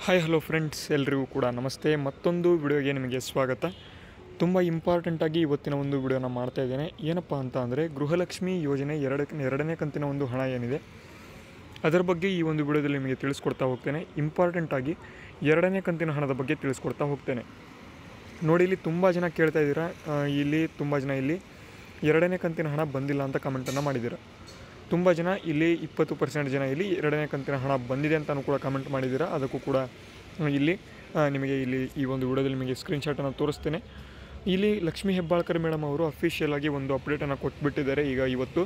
hi hello friends ಎಲ್ರಿಗೂ ಕೂಡ ನಮಸ್ತೆ ಮತ್ತೊಂದು ವಿಡಿಯೋಗೆ ನಿಮಗೆ ಸ್ವಾಗತ ತುಂಬ ಇಂಪಾರ್ಟೆಂಟಾಗಿ ಇವತ್ತಿನ ಒಂದು ವಿಡಿಯೋನ ಮಾಡ್ತಾ ಇದ್ದೇನೆ ಏನಪ್ಪ ಅಂತ ಅಂದರೆ ಗೃಹಲಕ್ಷ್ಮಿ ಯೋಜನೆ ಎರಡು ಎರಡನೇ ಕಂತಿನ ಒಂದು ಹಣ ಏನಿದೆ ಅದರ ಬಗ್ಗೆ ಈ ಒಂದು ವಿಡಿಯೋದಲ್ಲಿ ನಿಮಗೆ ತಿಳಿಸ್ಕೊಡ್ತಾ ಹೋಗ್ತೇನೆ ಇಂಪಾರ್ಟೆಂಟಾಗಿ ಎರಡನೇ ಕಂತಿನ ಹಣದ ಬಗ್ಗೆ ತಿಳಿಸ್ಕೊಡ್ತಾ ಹೋಗ್ತೇನೆ ನೋಡಿ ಇಲ್ಲಿ ತುಂಬ ಜನ ಕೇಳ್ತಾ ಇದ್ದೀರಾ ಆ, ಇಲ್ಲಿ ತುಂಬ ಜನ ಇಲ್ಲಿ ಎರಡನೇ ಕಂತಿನ ಹಣ ಬಂದಿಲ್ಲ ಅಂತ ಕಮೆಂಟನ್ನು ಮಾಡಿದ್ದೀರಾ ತುಂಬ ಜನ ಇಲ್ಲಿ ಇಪ್ಪತ್ತು ಪರ್ಸೆಂಟ್ ಜನ ಇಲ್ಲಿ ಎರಡನೇ ಕಂತಿನ ಹಣ ಬಂದಿದೆ ಅಂತಲೂ ಕೂಡ ಕಮೆಂಟ್ ಮಾಡಿದ್ದೀರಾ ಅದಕ್ಕೂ ಕೂಡ ಆ, ಇಲ್ಲಿ ಆ, ನಿಮಗೆ ಇಲ್ಲಿ ಈ ಒಂದು ವಿಡಿಯೋದಲ್ಲಿ ನಿಮಗೆ ಸ್ಕ್ರೀನ್ಶಾಟನ್ನು ತೋರಿಸ್ತೇನೆ ಇಲ್ಲಿ ಲಕ್ಷ್ಮೀ ಹೆಬ್ಬಾಳ್ಕರ್ ಮೇಡಮ್ ಅವರು ಅಫಿಷಿಯಲ್ ಆಗಿ ಒಂದು ಅಪ್ಡೇಟನ್ನು ಕೊಟ್ಬಿಟ್ಟಿದ್ದಾರೆ ಈಗ ಇವತ್ತು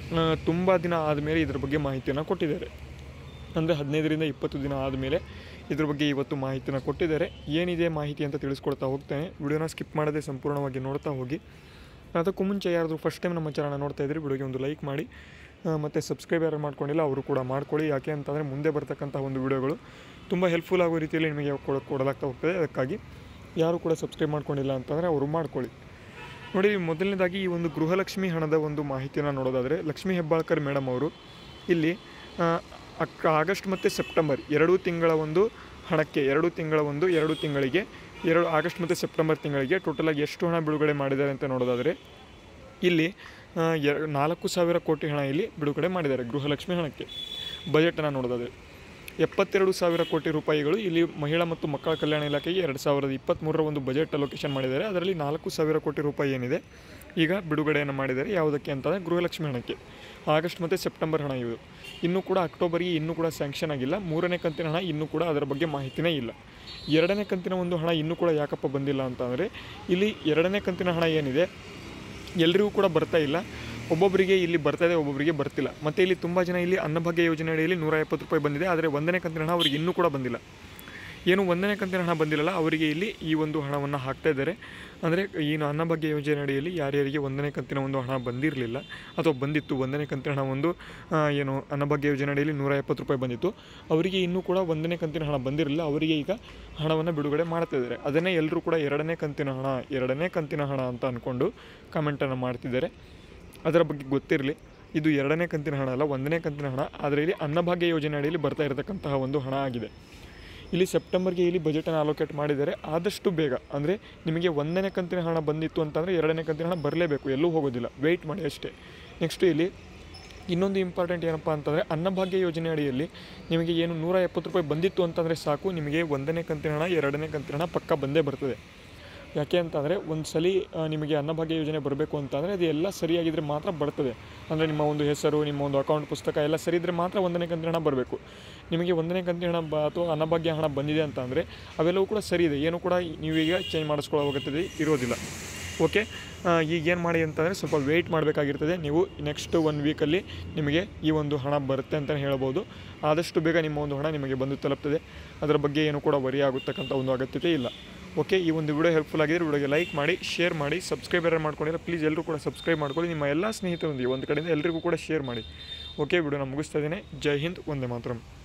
ತುಂಬ ದಿನ ಆದಮೇಲೆ ಇದ್ರ ಬಗ್ಗೆ ಮಾಹಿತಿಯನ್ನು ಕೊಟ್ಟಿದ್ದಾರೆ ಅಂದರೆ ಹದಿನೈದರಿಂದ ಇಪ್ಪತ್ತು ದಿನ ಆದಮೇಲೆ ಇದ್ರ ಬಗ್ಗೆ ಇವತ್ತು ಮಾಹಿತಿನ ಕೊಟ್ಟಿದ್ದಾರೆ ಏನಿದೆ ಮಾಹಿತಿ ಅಂತ ತಿಳಿಸ್ಕೊಡ್ತಾ ಹೋಗ್ತೇನೆ ವಿಡಿಯೋನ ಸ್ಕಿಪ್ ಮಾಡದೆ ಸಂಪೂರ್ಣವಾಗಿ ನೋಡ್ತಾ ಹೋಗಿ ಅದಕ್ಕೂ ಮುಂಚೆ ಯಾರಾದರೂ ಫಸ್ಟ್ ಟೈಮ್ ನಮ್ಮ ಚಾನಲ್ ನೋಡ್ತಾ ಇದ್ದರೆ ವಿಡಿಯೋಗೆ ಒಂದು ಲೈಕ್ ಮಾಡಿ ಆ, ಮತ್ತು ಸಬ್ಸ್ಕ್ರೈಬ್ ಯಾರು ಮಾಡ್ಕೊಂಡಿಲ್ಲ ಅವರು ಕೂಡ ಮಾಡ್ಕೊಳ್ಳಿ ಯಾಕೆ ಅಂತಂದರೆ ಮುಂದೆ ಬರ್ತಕ್ಕಂಥ ಒಂದು ವಿಡಿಯೋಗಳು ತುಂಬ ಹೆಲ್ಪ್ಫುಲ್ ಆಗೋ ರೀತಿಯಲ್ಲಿ ನಿಮಗೆ ಕೊಡ ಕೊಡಲಾಗ್ತಾ ಹೋಗ್ತದೆ ಅದಕ್ಕಾಗಿ ಯಾರು ಕೂಡ ಸಬ್ಸ್ಕ್ರೈಬ್ ಮಾಡ್ಕೊಂಡಿಲ್ಲ ಅಂತಂದರೆ ಅವರು ಮಾಡ್ಕೊಳ್ಳಿ ನೋಡಿ ಮೊದಲನೇದಾಗಿ ಈ ಒಂದು ಗೃಹಲಕ್ಷ್ಮಿ ಹಣದ ಒಂದು ಮಾಹಿತಿಯನ್ನು ನೋಡೋದಾದರೆ ಲಕ್ಷ್ಮೀ ಹೆಬ್ಬಾಳ್ಕರ್ ಮೇಡಮ್ ಅವರು ಇಲ್ಲಿ ಆ, ಅಕ್ ಆಗಸ್ಟ್ ಮತ್ತು ಸೆಪ್ಟೆಂಬರ್ ಎರಡೂ ತಿಂಗಳ ಒಂದು ಹಣಕ್ಕೆ ಎರಡು ತಿಂಗಳ ಒಂದು ಎರಡು ತಿಂಗಳಿಗೆ ಎರಡು ಆಗಸ್ಟ್ ಮತ್ತು ಸೆಪ್ಟೆಂಬರ್ ತಿಂಗಳಿಗೆ ಟೋಟಲಾಗಿ ಎಷ್ಟು ಹಣ ಬಿಡುಗಡೆ ಮಾಡಿದ್ದಾರೆ ಅಂತ ನೋಡೋದಾದರೆ ಇಲ್ಲಿ ಆ, ಎರ ನಾಲ್ಕು ಸಾವಿರ ಕೋಟಿ ಹಣ ಇಲ್ಲಿ ಬಿಡುಗಡೆ ಮಾಡಿದ್ದಾರೆ ಗೃಹಲಕ್ಷ್ಮಿ ಹಣಕ್ಕೆ ಬಜೆಟನ್ನು ನೋಡೋದಾದರೆ ಎಪ್ಪತ್ತೆರಡು ಸಾವಿರ ಕೋಟಿ ರೂಪಾಯಿಗಳು ಇಲ್ಲಿ ಮಹಿಳಾ ಮತ್ತು ಮಕ್ಕಳ ಕಲ್ಯಾಣ ಇಲಾಖೆಗೆ ಎರಡು ಸಾವಿರದ ಇಪ್ಪತ್ತ್ಮೂರರ ಒಂದು ಬಜೆಟ್ ಅಲೋಕೇಶನ್ ಮಾಡಿದ್ದಾರೆ ಅದರಲ್ಲಿ ನಾಲ್ಕು ಸಾವಿರ ಕೋಟಿ ರೂಪಾಯಿ ಏನಿದೆ ಈಗ ಬಿಡುಗಡೆಯನ್ನು ಮಾಡಿದ್ದಾರೆ ಯಾವುದಕ್ಕೆ ಅಂತಂದರೆ ಗೃಹಲಕ್ಷ್ಮಿ ಹಣಕ್ಕೆ ಆಗಸ್ಟ್ ಮತ್ತು ಸೆಪ್ಟೆಂಬರ್ ಹಣ ಇವು ಇನ್ನೂ ಕೂಡ ಅಕ್ಟೋಬರ್ಗೆ ಇನ್ನೂ ಕೂಡ ಸ್ಯಾಂಕ್ಷನ್ ಆಗಿಲ್ಲ ಮೂರನೇ ಕಂತಿನ ಹಣ ಇನ್ನೂ ಕೂಡ ಅದರ ಬಗ್ಗೆ ಮಾಹಿತಿನೇ ಇಲ್ಲ ಎರಡನೇ ಕಂತಿನ ಒಂದು ಹಣ ಇನ್ನೂ ಕೂಡ ಯಾಕಪ್ಪ ಬಂದಿಲ್ಲ ಅಂತಂದರೆ ಇಲ್ಲಿ ಎರಡನೇ ಕಂತಿನ ಹಣ ಏನಿದೆ ಎಲ್ರಿಗೂ ಕೂಡ ಬರ್ತಾ ಇಲ್ಲ ಒಬ್ಬೊಬ್ಬರಿಗೆ ಇಲ್ಲಿ ಬರ್ತಾ ಇದೆ ಒಬ್ಬೊಬ್ಬರಿಗೆ ಬರ್ತಿಲ್ಲ ಮತ್ತು ಇಲ್ಲಿ ತುಂಬ ಜನ ಇಲ್ಲಿ ಅನ್ನಭಾಗ್ಯ ಯೋಜನೆ ಅಡಿಯಲ್ಲಿ ನೂರ ಎಪ್ಪತ್ತು ರೂಪಾಯಿ ಬಂದಿದೆ ಆದರೆ ಒಂದನೇ ಕಂತಿನ ಹಣ ಅವರಿಗೆ ಇನ್ನೂ ಕೂಡ ಬಂದಿಲ್ಲ ಏನು ಒಂದನೇ ಕಂತಿನ ಹಣ ಬಂದಿಲ್ಲಲ್ಲ ಅವರಿಗೆ ಇಲ್ಲಿ ಈ ಒಂದು ಹಣವನ್ನು ಹಾಕ್ತಾ ಇದ್ದಾರೆ ಅಂದರೆ ಏನು ಅನ್ನಭಾಗ್ಯ ಯೋಜನೆ ಅಡಿಯಲ್ಲಿ ಯಾರ್ಯಾರಿಗೆ ಒಂದನೇ ಕಂತಿನ ಒಂದು ಹಣ ಬಂದಿರಲಿಲ್ಲ ಅಥವಾ ಬಂದಿತ್ತು ಒಂದನೇ ಕಂತಿನ ಹಣ ಒಂದು ಆ, ಏನು ಅನ್ನಭಾಗ್ಯ ಯೋಜನೆ ಅಡಿಯಲ್ಲಿ ನೂರ ಎಪ್ಪತ್ತು ರೂಪಾಯಿ ಬಂದಿತ್ತು ಅವರಿಗೆ ಇನ್ನೂ ಕೂಡ ಒಂದನೇ ಕಂತಿನ ಹಣ ಬಂದಿರಲಿಲ್ಲ ಅವರಿಗೆ ಈಗ ಹಣವನ್ನು ಬಿಡುಗಡೆ ಮಾಡ್ತಾ ಇದ್ದಾರೆ ಅದನ್ನೇ ಎಲ್ಲರೂ ಕೂಡ ಎರಡನೇ ಕಂತಿನ ಹಣ ಎರಡನೇ ಕಂತಿನ ಹಣ ಅಂತ ಅಂದ್ಕೊಂಡು ಕಮೆಂಟನ್ನು ಮಾಡ್ತಿದ್ದಾರೆ ಅದರ ಬಗ್ಗೆ ಗೊತ್ತಿರಲಿ ಇದು ಎರಡನೇ ಕಂತಿನ ಹಣ ಅಲ್ಲ ಒಂದನೇ ಕಂತಿನ ಹಣ ಆದರೆ ಇಲ್ಲಿ ಅನ್ನಭಾಗ್ಯ ಯೋಜನೆ ಅಡಿಯಲ್ಲಿ ಬರ್ತಾ ಇರತಕ್ಕಂತಹ ಒಂದು ಹಣ ಆಗಿದೆ ಇಲ್ಲಿ ಸೆಪ್ಟೆಂಬರ್ಗೆ ಇಲ್ಲಿ ಬಜೆಟನ್ನು ಅಲೋಕೇಟ್ ಮಾಡಿದ್ದಾರೆ ಆದಷ್ಟು ಬೇಗ ಅಂದರೆ ನಿಮಗೆ ಒಂದನೇ ಕಂತಿನ ಹಣ ಬಂದಿತ್ತು ಅಂತಂದರೆ ಎರಡನೇ ಕಂತಿನ ಹಣ ಬರಲೇಬೇಕು ಎಲ್ಲೂ ಹೋಗೋದಿಲ್ಲ ವೆಯ್ಟ್ ಮಾಡಿ ಅಷ್ಟೇ ನೆಕ್ಸ್ಟ್ ಇಲ್ಲಿ ಇನ್ನೊಂದು ಇಂಪಾರ್ಟೆಂಟ್ ಏನಪ್ಪ ಅಂತಂದರೆ ಅನ್ನಭಾಗ್ಯ ಯೋಜನೆ ಅಡಿಯಲ್ಲಿ ನಿಮಗೆ ಏನು ನೂರ ಎಪ್ಪತ್ತು ರೂಪಾಯಿ ಬಂದಿತ್ತು ಅಂತಂದರೆ ಸಾಕು ನಿಮಗೆ ಒಂದನೇ ಕಂತಿನ ಹಣ ಎರಡನೇ ಕಂತಿನ ಹಣ ಪಕ್ಕ ಬಂದೇ ಬರ್ತದೆ ಯಾಕೆ ಅಂತಂದರೆ ಒಂದು ಸಲ ಆ, ನಿಮಗೆ ಅನ್ನಭಾಗ್ಯ ಯೋಜನೆ ಬರಬೇಕು ಅಂತಂದರೆ ಅದು ಎಲ್ಲ ಸರಿಯಾಗಿದ್ದರೆ ಮಾತ್ರ ಬರ್ತದೆ ಅಂದರೆ ನಿಮ್ಮ ಒಂದು ಹೆಸರು ನಿಮ್ಮ ಒಂದು ಅಕೌಂಟ್ ಪುಸ್ತಕ ಎಲ್ಲ ಸರಿ ಇದ್ದರೆ ಮಾತ್ರ ಒಂದನೇ ಕಂತಿನ ಹಣ ಬರಬೇಕು ನಿಮಗೆ ಒಂದನೇ ಕಂತಿನ ಹಣ ಬ ಅಥವಾ ಅನ್ನಭಾಗ್ಯ ಹಣ ಬಂದಿದೆ ಅಂತಂದರೆ ಅವೆಲ್ಲವೂ ಕೂಡ ಸರಿ ಇದೆ ಏನು ಕೂಡ ನೀವೀಗ ಚೇಂಜ್ ಮಾಡಿಸ್ಕೊಳ್ಳೋ ಅಗತ್ಯತೆ ಇರೋದಿಲ್ಲ ಓಕೆ ಈಗ ಏನು ಮಾಡಿ ಅಂತಂದರೆ ಸ್ವಲ್ಪ ವೆಯ್ಟ್ ಮಾಡಬೇಕಾಗಿರ್ತದೆ ನೀವು ನೆಕ್ಸ್ಟ್ ಒನ್ ವೀಕಲ್ಲಿ ನಿಮಗೆ ಈ ಒಂದು ಹಣ ಬರುತ್ತೆ ಅಂತಲೇ ಹೇಳ್ಬೋದು ಆದಷ್ಟು ಬೇಗ ನಿಮ್ಮ ಒಂದು ಹಣ ನಿಮಗೆ ಬಂದು ತಲುಪ್ತದೆ ಅದರ ಬಗ್ಗೆ ಏನು ಕೂಡ ವರಿ ಆಗುತ್ತಕ್ಕಂಥ ಒಂದು ಅಗತ್ಯತೆ ಇಲ್ಲ ಓಕೆ ಈ ಒಂದು ವಿಡಿಯೋ ಹೆಲ್ಪ್ಫುಲ್ ಆಗಿದ್ರೆ ವಿಡಿಯೋಗೆ ಲೈಕ್ ಮಾಡಿ ಶೇರ್ ಮಾಡಿ ಸಬ್ಸ್ಕ್ರೈಬ್ ಯಾರು ಮಾಡ್ಕೊಂಡಿಲ್ಲ ಪ್ಲೀಸ್ ಎಲ್ಲರೂ ಕೂಡ ಸಬ್ಸ್ಕ್ರೈಬ್ ಮಾಡ್ಕೊಳ್ಳಿ ನಿಮ್ಮ ಎಲ್ಲ ಸ್ನೇಹಿತರೊಂದಿಗೆ ಒಂದು ಕಡೆಯಿಂದ ಎಲ್ಲರಿಗೂ ಕೂಡ ಶೇರ್ ಮಾಡಿ ಓಕೆ ವಿಡಿಯೋನ ಮುಗಿಸ್ತಾ ಇದ್ದೀನಿ ಜೈ ಹಿಂದ್ ಒಂದೇ ಮಾತ್ರ